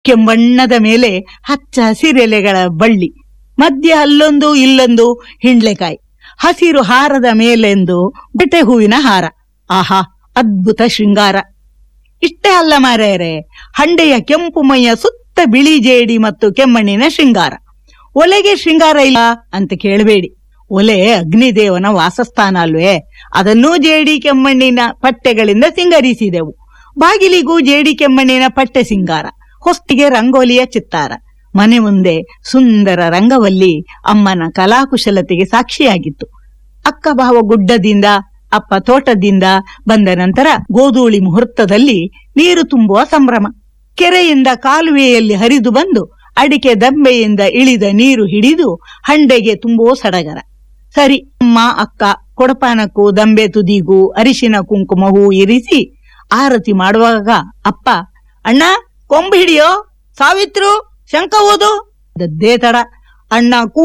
ಕೆಂಬಣ್ಣದ ಮೇಲೆ ಹಚ್ಚ ಹಸಿರೆಲೆಗಳ ಬಳ್ಳಿ ಮಧ್ಯ ಅಲ್ಲೊಂದು ಇಲ್ಲೊಂದು ಹಿಂಡ್ಲೆಕಾಯಿ ಹಸಿರು ಹಾರದ ಮೇಲೆಂದು ಬೆಟೆ ಹೂವಿನ ಹಾರ ಆಹಾ ಅದ್ಭುತ ಶೃಂಗಾರ ಇಷ್ಟೇ ಅಲ್ಲ ಮಾರೇರೆ ಹಂಡೆಯ ಕೆಂಪು ಮೈಯ ಸುತ್ತ ಬಿಳಿ ಜೇಡಿ ಮತ್ತು ಕೆಮ್ಮಣ್ಣಿನ ಶೃಂಗಾರ ಒಲೆಗೆ ಶೃಂಗಾರ ಇಲ್ಲ ಅಂತ ಕೇಳಬೇಡಿ ಒಲೆ ಅಗ್ನಿದೇವನ ವಾಸಸ್ಥಾನ ಅಲ್ವೇ ಅದನ್ನೂ ಜೇಡಿ ಕೆಮ್ಮಣ್ಣಿನ ಪಟ್ಟೆಗಳಿಂದ ಸಿಂಗರಿಸಿದೆವು ಬಾಗಿಲಿಗೂ ಜೇಡಿ ಕೆಮ್ಮಣ್ಣಿನ ಪಟ್ಟೆ ಸಿಂಗಾರ ಹೊಸ್ತಿಗೆ ರಂಗೋಲಿಯ ಚಿತ್ತಾರ ಮನೆ ಮುಂದೆ ಸುಂದರ ರಂಗವಲ್ಲಿ ಅಮ್ಮನ ಕಲಾಕುಶಲತೆಗೆ ಸಾಕ್ಷಿಯಾಗಿತ್ತು ಅಕ್ಕ ಭಾವ ಗುಡ್ಡದಿಂದ ಅಪ್ಪ ತೋಟದಿಂದ ಬಂದ ನಂತರ ಗೋಧೂಳಿ ಮುಹೂರ್ತದಲ್ಲಿ ನೀರು ತುಂಬುವ ಸಂಭ್ರಮ ಕೆರೆಯಿಂದ ಕಾಲುವೆಯಲ್ಲಿ ಹರಿದು ಬಂದು ಅಡಿಕೆ ದಂಬೆಯಿಂದ ಇಳಿದ ನೀರು ಹಿಡಿದು ಹಂಡೆಗೆ ತುಂಬುವ ಸಡಗರ ಸರಿ ಅಮ್ಮ ಅಕ್ಕ ಕೊಡಪಾನಕ್ಕೂ ದಂಬೆ ತುದಿಗೂ ಅರಿಶಿನ ಕುಂಕುಮ ಹೂ ಇರಿಸಿ ಆರತಿ ಮಾಡುವಾಗ ಅಪ್ಪ ಅಣ್ಣ ಕೊಂಬು ಹಿಡಿಯೋ ಸಾವಿತ್ರು ಶಂಕ ಓದು ದದ್ದೇ ತಡ ಅಣ್ಣ ಕೂ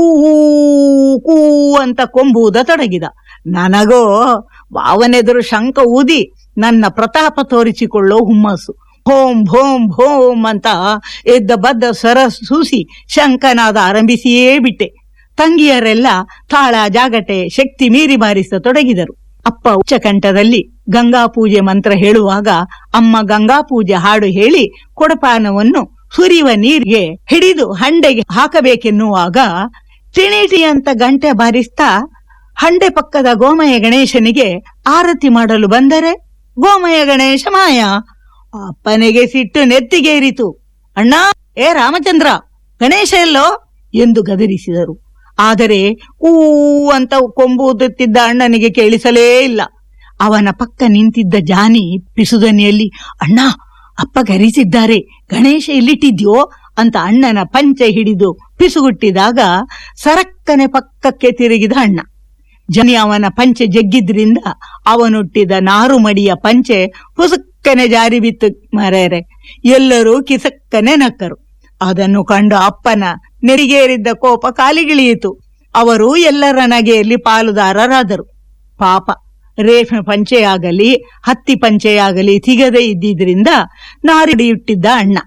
ಕೂ ಅಂತ ಕೊಂಬುವುದ ತೊಡಗಿದ ನನಗೋ ಭಾವನೆದುರು ಶಂಕ ಊದಿ ನನ್ನ ಪ್ರತಾಪ ತೋರಿಸಿಕೊಳ್ಳೋ ಹುಮ್ಮಸ್ಸು ಭೋಂ ಭೋಂ ಭೋಂ ಅಂತ ಎದ್ದ ಬದ್ದ ಸ್ವರ ಸೂಸಿ ಶಂಕನಾದ ಆರಂಭಿಸಿಯೇ ಬಿಟ್ಟೆ ತಂಗಿಯರೆಲ್ಲ ತಾಳ ಜಾಗಟೆ ಶಕ್ತಿ ಮೀರಿ ಬಾರಿಸತೊಡಗಿದರು ಅಪ್ಪ ಉಚ್ಚಕಂಠದಲ್ಲಿ ಗಂಗಾ ಪೂಜೆ ಮಂತ್ರ ಹೇಳುವಾಗ ಅಮ್ಮ ಗಂಗಾ ಪೂಜೆ ಹಾಡು ಹೇಳಿ ಕೊಡಪಾನವನ್ನು ಸುರಿಯುವ ನೀರಿಗೆ ಹಿಡಿದು ಹಂಡೆಗೆ ಹಾಕಬೇಕೆನ್ನುವಾಗ ಟಿಣಿಟಿ ಅಂತ ಗಂಟೆ ಬಾರಿಸ್ತಾ ಹಂಡೆ ಪಕ್ಕದ ಗೋಮಯ ಗಣೇಶನಿಗೆ ಆರತಿ ಮಾಡಲು ಬಂದರೆ ಗೋಮಯ ಗಣೇಶ ಮಾಯ ಅಪ್ಪನಿಗೆ ಸಿಟ್ಟು ನೆತ್ತಿಗೇರಿತು ಅಣ್ಣ ಏ ರಾಮಚಂದ್ರ ಗಣೇಶ ಎಲ್ಲೋ ಎಂದು ಗದರಿಸಿದರು ಆದರೆ ಊ ಅಂತ ಕೊಂಬುದುತ್ತಿದ್ದ ಅಣ್ಣನಿಗೆ ಕೇಳಿಸಲೇ ಇಲ್ಲ ಅವನ ಪಕ್ಕ ನಿಂತಿದ್ದ ಜಾನಿ ಪಿಸುದನಿಯಲ್ಲಿ ಅಣ್ಣ ಅಪ್ಪ ಗರಿಸಿದ್ದಾರೆ ಗಣೇಶ ಎಲ್ಲಿಟ್ಟಿದ್ಯೋ ಅಂತ ಅಣ್ಣನ ಪಂಚೆ ಹಿಡಿದು ಪಿಸುಗುಟ್ಟಿದಾಗ ಸರಕ್ಕನೆ ಪಕ್ಕಕ್ಕೆ ತಿರುಗಿದ ಅಣ್ಣ ಜನಿ ಅವನ ಪಂಚೆ ಜಗ್ಗಿದ್ರಿಂದ ಅವನುಟ್ಟಿದ ನಾರು ಮಡಿಯ ಪಂಚೆ ಹುಸುಕ್ಕನೆ ಜಾರಿ ಬಿತ್ತು ಮರೆಯರೆ ಎಲ್ಲರೂ ಕಿಸಕ್ಕನೆ ನಕ್ಕರು ಅದನ್ನು ಕಂಡು ಅಪ್ಪನ ನೆರಿಗೇರಿದ್ದ ಕೋಪ ಕಾಲಿಗಿಳಿಯಿತು ಅವರು ಎಲ್ಲರ ನಗೆಯಲ್ಲಿ ಪಾಲುದಾರರಾದರು ಪಾಪ ರೇಷ್ಮೆ ಪಂಚೆಯಾಗಲಿ ಹತ್ತಿ ಪಂಚೆಯಾಗಲಿ ಸಿಗದೇ ಇದ್ದಿದ್ರಿಂದ ನಾರಿಡಿಯುಟ್ಟಿದ್ದ ಅಣ್ಣ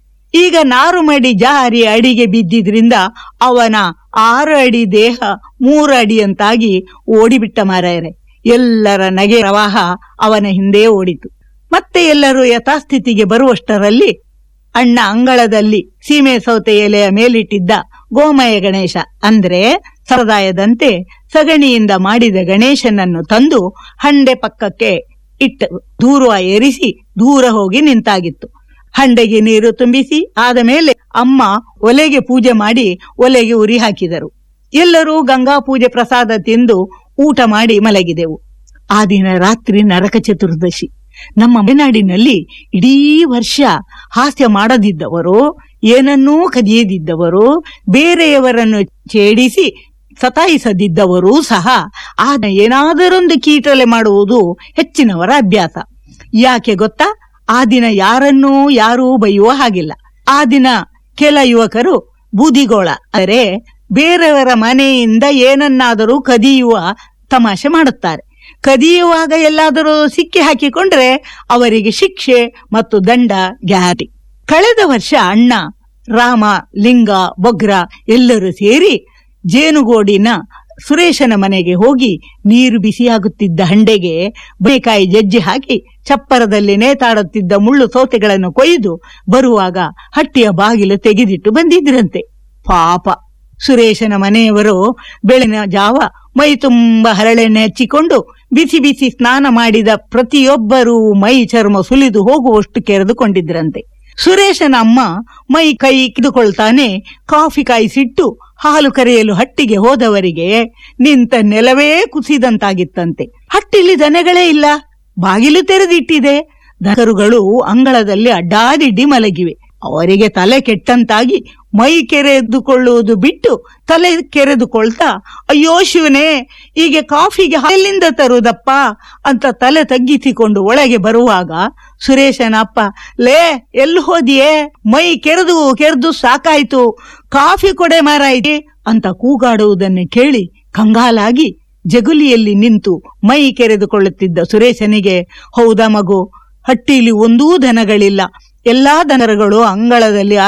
ಈಗ ನಾರು ಮಡಿ ಜಾರಿ ಅಡಿಗೆ ಬಿದ್ದಿದ್ರಿಂದ ಅವನ ಆರು ಅಡಿ ದೇಹ ಮೂರು ಅಡಿಯಂತಾಗಿ ಓಡಿಬಿಟ್ಟ ಮಾರಾಯರೆ ಎಲ್ಲರ ನಗೆ ಪ್ರವಾಹ ಅವನ ಹಿಂದೆ ಓಡಿತು ಮತ್ತೆ ಎಲ್ಲರೂ ಯಥಾಸ್ಥಿತಿಗೆ ಬರುವಷ್ಟರಲ್ಲಿ ಅಣ್ಣ ಅಂಗಳದಲ್ಲಿ ಸೀಮೆ ಸೌತೆ ಎಲೆಯ ಮೇಲಿಟ್ಟಿದ್ದ ಗೋಮಯ ಗಣೇಶ ಅಂದ್ರೆ ಸರದಾಯದಂತೆ ಸಗಣಿಯಿಂದ ಮಾಡಿದ ಗಣೇಶನನ್ನು ತಂದು ಹಂಡೆ ಪಕ್ಕಕ್ಕೆ ಇಟ್ಟು ದೂರ ಏರಿಸಿ ದೂರ ಹೋಗಿ ನಿಂತಾಗಿತ್ತು ಹಂಡೆಗೆ ನೀರು ತುಂಬಿಸಿ ಆದ ಮೇಲೆ ಅಮ್ಮ ಒಲೆಗೆ ಪೂಜೆ ಮಾಡಿ ಒಲೆಗೆ ಉರಿ ಹಾಕಿದರು ಎಲ್ಲರೂ ಗಂಗಾ ಪೂಜೆ ಪ್ರಸಾದ ತಿಂದು ಊಟ ಮಾಡಿ ಮಲಗಿದೆವು ಆ ದಿನ ರಾತ್ರಿ ನರಕ ಚತುರ್ದಶಿ ನಮ್ಮ ಮಲೆನಾಡಿನಲ್ಲಿ ಇಡೀ ವರ್ಷ ಹಾಸ್ಯ ಮಾಡದಿದ್ದವರು ಏನನ್ನೂ ಕದಿಯದಿದ್ದವರು ಬೇರೆಯವರನ್ನು ಛೇಡಿಸಿ ಸತಾಯಿಸದಿದ್ದವರೂ ಸಹ ಆ ಏನಾದರೊಂದು ಕೀಟಲೆ ಮಾಡುವುದು ಹೆಚ್ಚಿನವರ ಅಭ್ಯಾಸ ಯಾಕೆ ಗೊತ್ತಾ ಆ ದಿನ ಯಾರನ್ನೂ ಯಾರೂ ಬೈಯುವ ಹಾಗಿಲ್ಲ ಆ ದಿನ ಕೆಲ ಯುವಕರು ಬೂದಿಗೋಳ ಅಂದರೆ ಬೇರೆಯವರ ಮನೆಯಿಂದ ಏನನ್ನಾದರೂ ಕದಿಯುವ ತಮಾಷೆ ಮಾಡುತ್ತಾರೆ ಕದಿಯುವಾಗ ಎಲ್ಲಾದರೂ ಸಿಕ್ಕಿ ಹಾಕಿಕೊಂಡ್ರೆ ಅವರಿಗೆ ಶಿಕ್ಷೆ ಮತ್ತು ದಂಡ ಗ್ಯಾರಂಟಿ ಕಳೆದ ವರ್ಷ ಅಣ್ಣ ರಾಮ ಲಿಂಗ ಬೊಗ್ರ ಎಲ್ಲರೂ ಸೇರಿ ಜೇನುಗೋಡಿನ ಸುರೇಶನ ಮನೆಗೆ ಹೋಗಿ ನೀರು ಬಿಸಿಯಾಗುತ್ತಿದ್ದ ಹಂಡೆಗೆ ಬೇಕಾಯಿ ಜಜ್ಜಿ ಹಾಕಿ ಚಪ್ಪರದಲ್ಲಿ ನೇತಾಡುತ್ತಿದ್ದ ಮುಳ್ಳು ಸೌತೆಗಳನ್ನು ಕೊಯ್ದು ಬರುವಾಗ ಹಟ್ಟಿಯ ಬಾಗಿಲು ತೆಗೆದಿಟ್ಟು ಬಂದಿದ್ರಂತೆ ಪಾಪ ಸುರೇಶನ ಮನೆಯವರು ಬೆಳಗಿನ ಜಾವ ಮೈ ತುಂಬ ಹರಳೆಣ್ಣೆ ಹಚ್ಚಿಕೊಂಡು ಬಿಸಿ ಬಿಸಿ ಸ್ನಾನ ಮಾಡಿದ ಪ್ರತಿಯೊಬ್ಬರೂ ಮೈ ಚರ್ಮ ಸುಲಿದು ಹೋಗುವಷ್ಟು ಕೆರೆದುಕೊಂಡಿದ್ರಂತೆ ಸುರೇಶನ ಅಮ್ಮ ಮೈ ಕೈ ಕಿದುಕೊಳ್ತಾನೆ ಕಾಫಿ ಕಾಯಿಸಿಟ್ಟು ಹಾಲು ಕರೆಯಲು ಹಟ್ಟಿಗೆ ಹೋದವರಿಗೆ ನಿಂತ ನೆಲವೇ ಕುಸಿದಂತಾಗಿತ್ತಂತೆ ಹಟ್ಟಿಲಿ ದನಗಳೇ ಇಲ್ಲ ಬಾಗಿಲು ತೆರೆದಿಟ್ಟಿದೆ ದನಕರುಗಳು ಅಂಗಳದಲ್ಲಿ ಅಡ್ಡಾದಿಡ್ಡಿ ಮಲಗಿವೆ ಅವರಿಗೆ ತಲೆ ಕೆಟ್ಟಂತಾಗಿ ಮೈ ಕೆರೆದುಕೊಳ್ಳುವುದು ಬಿಟ್ಟು ತಲೆ ಕೆರೆದುಕೊಳ್ತಾ ಅಯ್ಯೋ ಶಿವನೇ ಈಗ ಕಾಫಿಗೆ ಎಲ್ಲಿಂದ ತರುವುದಪ್ಪ ಅಂತ ತಲೆ ತಗ್ಗಿಸಿಕೊಂಡು ಒಳಗೆ ಬರುವಾಗ ಸುರೇಶನ ಅಪ್ಪ ಲೇ ಎಲ್ಲಿ ಹೋದಿಯೇ ಮೈ ಕೆರೆದು ಕೆರೆದು ಸಾಕಾಯ್ತು ಕಾಫಿ ಕೊಡೆ ಮಾರಾಯ್ತಿ ಅಂತ ಕೂಗಾಡುವುದನ್ನು ಕೇಳಿ ಕಂಗಾಲಾಗಿ ಜಗುಲಿಯಲ್ಲಿ ನಿಂತು ಮೈ ಕೆರೆದುಕೊಳ್ಳುತ್ತಿದ್ದ ಸುರೇಶನಿಗೆ ಹೌದಾ ಮಗು ಹಟ್ಟಿಲಿ ಒಂದೂ ದನಗಳಿಲ್ಲ ಎಲ್ಲಾ ದನಗಳು ಅಂಗಳದಲ್ಲಿ